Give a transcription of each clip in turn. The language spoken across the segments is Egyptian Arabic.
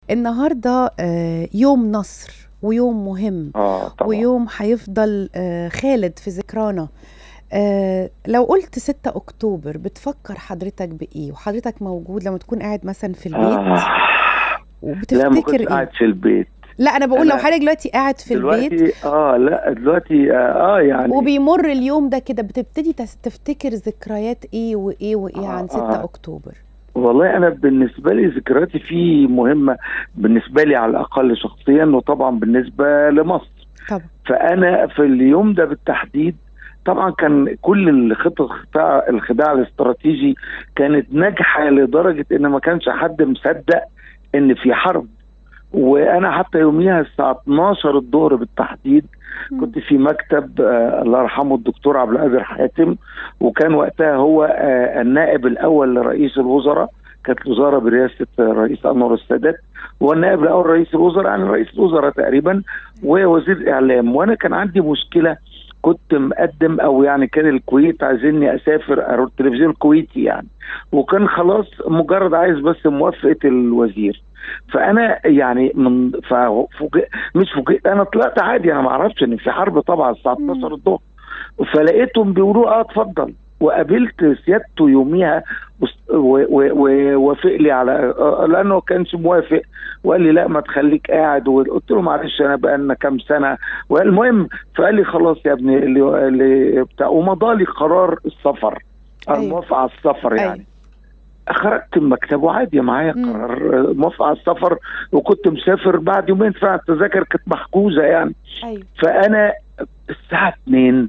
النهارده آه، يوم نصر ويوم مهم اه طبعا ويوم هيفضل آه، خالد في ذكرانا آه، لو قلت 6 اكتوبر بتفكر حضرتك بايه وحضرتك موجود لما تكون قاعد مثلا في البيت آه. لا ما وبتفتكر كنت ايه قاعد في البيت لا انا بقول لو أنا حضرتك دلوقتي قاعد في البيت دلوقتي اه لا دلوقتي اه, آه يعني وبيمر اليوم ده كده بتبتدي تس- تفتكر ذكريات ايه وايه وايه آه، عن 6 آه. اكتوبر والله انا بالنسبه لي ذكرياتي فيه مهمه بالنسبه لي على الاقل شخصيا وطبعا بالنسبه لمصر طبعا فانا في اليوم ده بالتحديد طبعا كان كل الخطط الخداع, الخداع الاستراتيجي كانت ناجحه لدرجه ان ما كانش حد مصدق ان في حرب وانا حتى يوميها الساعه 12 الظهر بالتحديد كنت في مكتب آه الله يرحمه الدكتور عبد القادر حاتم وكان وقتها هو آه النائب الاول لرئيس الوزراء كانت الوزاره برئاسه الرئيس انور السادات والنائب الاول رئيس الوزراء يعني رئيس الوزراء تقريبا ووزير الاعلام وانا كان عندي مشكله كنت مقدم او يعني كان الكويت عايزيني اسافر اروح التلفزيون الكويتي يعني وكان خلاص مجرد عايز بس موافقه الوزير فانا يعني من ففوجئ مش فوجئت انا طلعت عادي انا ما اعرفش ان في حرب طبعا الساعه مم. 12 الظهر فلقيتهم بيقولوا اه اتفضل وقابلت سيادته يوميها وس- و- و- ووافق لي على آه، لانه كانش موافق وقال لي لا ما تخليك قاعد وقلت له معلش انا بقى لنا كام سنه والمهم فقال لي خلاص يا ابني اللي, اللي بتاع ومضى لي قرار السفر أيوة. الموافقه على السفر أيوة. يعني خرجت من مكتبه عادي معايا مم. قرار موافقه على السفر وكنت مسافر بعد يومين فعلا التذاكر كانت محجوزه يعني ايوه فانا الساعه 2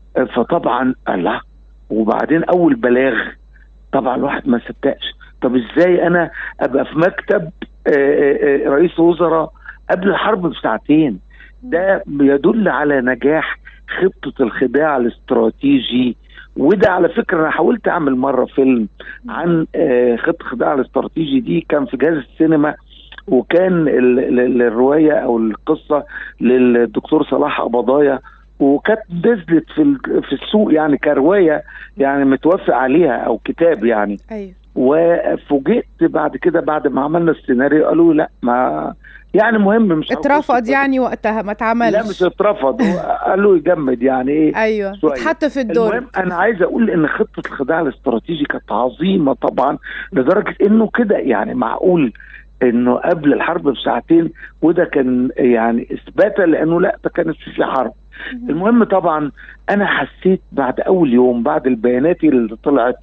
فطبعا الله وبعدين اول بلاغ طبعا الواحد ما صدقش طب ازاي انا ابقى في مكتب آه، آه، آه، رئيس وزراء قبل الحرب بساعتين ده بيدل على نجاح خطه الخداع الاستراتيجي وده على فكره انا حاولت اعمل مره فيلم عن آه، خطه الخداع الاستراتيجي دي كان في جهاز السينما وكان ال- ال- الروايه او القصه للدكتور صلاح قبضايا وكانت نزلت في ال- في السوق يعني كروايه يعني متوافق عليها او كتاب يعني ايوه وفوجئت بعد كده بعد ما عملنا السيناريو قالوا لا ما يعني مهم مش هنخش اترفض في- يعني وقتها ما اتعملش لا مش اترفض هو قالوا يجمد يعني ايه ايوه شوية. اتحط في الدور المهم انا عايز اقول ان خطه الخداع الاستراتيجي كانت عظيمه طبعا لدرجه انه كده يعني معقول انه قبل الحرب بساعتين وده كان يعني اثباتا لانه لا ده كانت في حرب المهم طبعا انا حسيت بعد اول يوم بعد البيانات اللي طلعت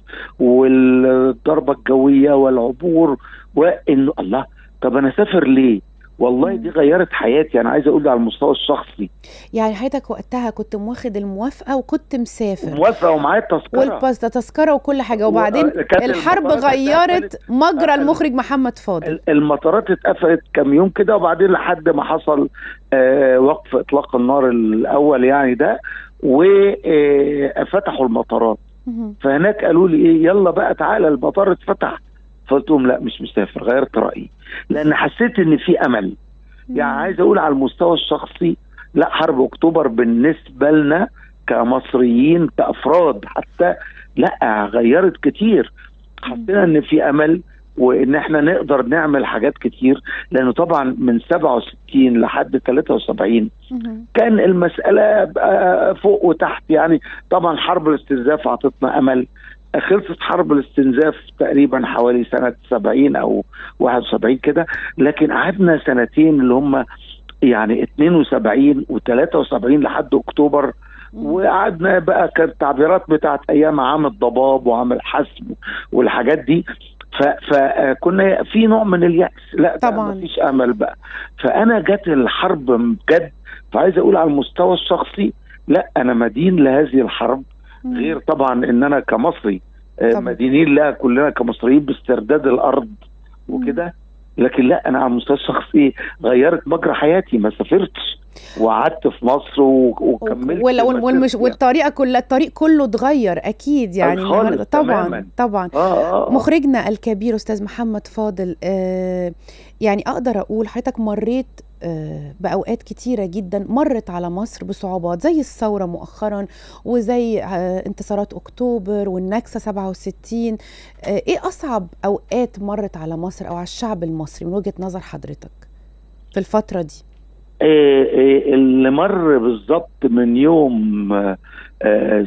والضربه الجويه والعبور وانه الله طب انا اسافر ليه؟ والله دي غيرت حياتي انا عايز اقول على المستوى الشخصي يعني حضرتك وقتها كنت واخد الموافقه وكنت مسافر موافقه ومعايا تذكره والباص ده تذكره وكل حاجه وبعدين كانت الحرب المطارات غيرت اتقفلت. مجرى قفلت. المخرج محمد فاضل ال- المطارات اتقفلت كام يوم كده وبعدين لحد ما حصل آه وقف اطلاق النار الاول يعني ده وفتحوا المطارات مهم. فهناك قالوا لي ايه يلا بقى تعالى المطار اتفتح فقلت لهم لا مش مسافر غيرت رايي لان حسيت ان في امل يعني عايز اقول على المستوى الشخصي لا حرب اكتوبر بالنسبه لنا كمصريين كافراد حتى لا غيرت كتير حسينا ان في امل وان احنا نقدر نعمل حاجات كتير لانه طبعا من 67 لحد 73 مهم. كان المسألة بقى فوق وتحت يعني طبعا حرب الاستنزاف أعطتنا أمل خلصت حرب الاستنزاف تقريبا حوالي سنة 70 أو 71 كده لكن قعدنا سنتين اللي هم يعني 72 و73 لحد أكتوبر وقعدنا بقى كانت التعبيرات بتاعت أيام عام الضباب وعام الحسم والحاجات دي ف- فكنا في نوع من اليأس لا ده طبعاً. مفيش أمل بقى فأنا جت الحرب بجد فعايز اقول على المستوى الشخصي لا انا مدين لهذه الحرب مم. غير طبعا ان انا كمصري آه، طبعاً. مدينين لها كلنا كمصريين باسترداد الارض وكده لكن لا انا على المستوى الشخصي غيرت مجرى حياتي ما سافرتش وقعدت في مصر و- وكملت وال- وال- والمش مسيرتي. والطريقه كلها الطريق كله اتغير اكيد يعني خالص، النهارده طبعا تماماً. طبعا اه اه آه. مخرجنا الكبير استاذ محمد فاضل آه يعني اقدر اقول حضرتك مريت آه، بأوقات كتيرة جدا مرت على مصر بصعوبات زي الثورة مؤخرا وزي آه، انتصارات أكتوبر والنكسة 67 آه، إيه أصعب أوقات مرت على مصر أو على الشعب المصري من وجهة نظر حضرتك في الفترة دي؟ آه، آه، اللي مر بالظبط من يوم آه، آه،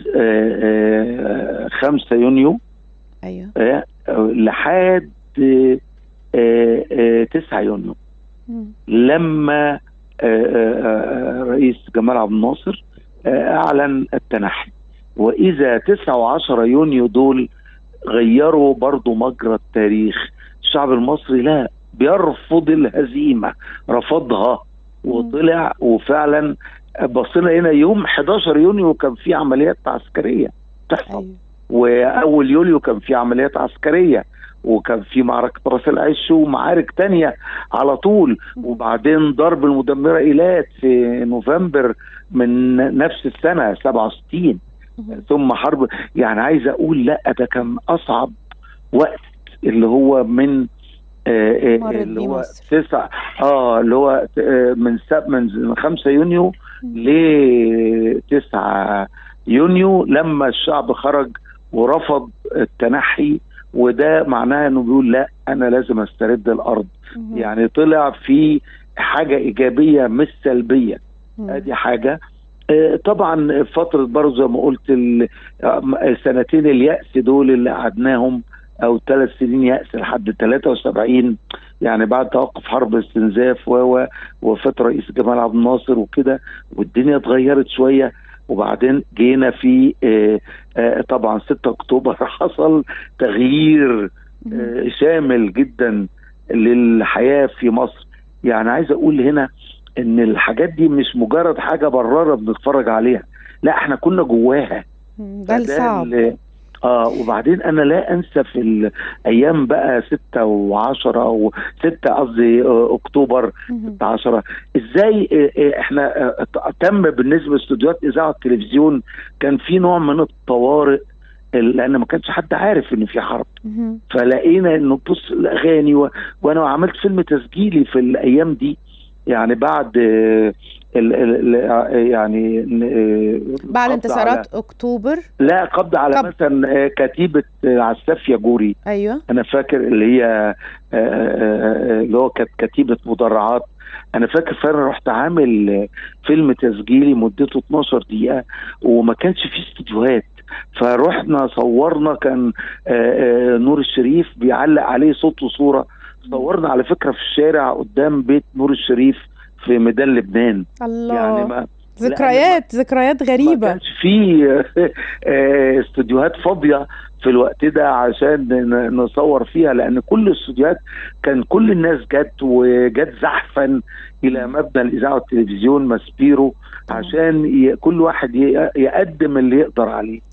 آه، 5 يونيو أيوه آه، لحد آه، آه، آه، 9 يونيو مم. لما آه، آه، آه، رئيس جمال عبد الناصر آه، اعلن التنحي واذا 9 و10 يونيو دول غيروا برضو مجرى التاريخ الشعب المصري لا بيرفض الهزيمه رفضها وطلع وفعلا بصينا هنا يوم 11 يونيو كان في عمليات عسكريه تحصل أيوه واول يوليو كان في عمليات عسكريه وكان في معركه راس العش ومعارك تانية على طول وبعدين ضرب المدمره ايلات في نوفمبر من نفس السنه 67 مهم. ثم حرب يعني عايز اقول لا ده كان اصعب وقت اللي هو من آه، آه، مرت اللي بيه هو مصر. تسع اه اللي هو آه، من سب من 5 يونيو ل 9 يونيو لما الشعب خرج ورفض التنحي وده معناه انه بيقول لا انا لازم استرد الارض مهم. يعني طلع في حاجه ايجابيه مش سلبيه مم. ادي حاجه آه، طبعا فتره برضه زي ما قلت ال- آه، سنتين اليأس دول اللي قعدناهم او ثلاث سنين يأس لحد 73 يعني بعد توقف حرب الاستنزاف و و- ووفاه رئيس جمال عبد الناصر وكده والدنيا اتغيرت شويه وبعدين جينا في آه، آه، طبعا 6 اكتوبر حصل تغيير مهم. آه، شامل جدا للحياه في مصر يعني عايز اقول هنا ان الحاجات دي مش مجرد حاجه براره بنتفرج عليها لا احنا كنا جواها مم. ده فده الصعب اللي- اه وبعدين انا لا انسى في الايام بقى 6 و10 او 6 قصدي آه، اكتوبر مهم. 10 ازاي آه، آه، احنا آه، تم بالنسبه لاستوديوهات اذاعه التلفزيون كان في نوع من الطوارئ لان ما كانش حد عارف ان في حرب مهم. فلقينا انه بص الاغاني و... وانا عملت فيلم تسجيلي في الايام دي يعني بعد آه، ال... ال... ال... يعني آه، بعد قبض انتصارات أكتوبر على... لا قبض على قبض. مثلا آه، كتيبه آه، عساف ياجوري أيوه انا فاكر اللي هي آه، آه، آه، اللي هو كانت كتيبه مدرعات انا فاكر فعلا رحت عامل آه، فيلم تسجيلي مدته 12 دقيقه وما كانش فيه استديوهات فرحنا صورنا كان آه، آه، نور الشريف بيعلق عليه صوت وصوره صورنا على فكره في الشارع قدام بيت نور الشريف في ميدان لبنان الله يعني ما ذكريات ذكريات ما غريبة كانش في آه، استوديوهات فاضيه في الوقت ده عشان ن- نصور فيها لان كل الاستوديوهات كان كل الناس جت وجت زحفا الى مبنى الاذاعه والتلفزيون ماسبيرو عشان ي- كل واحد ي- يقدم اللي يقدر عليه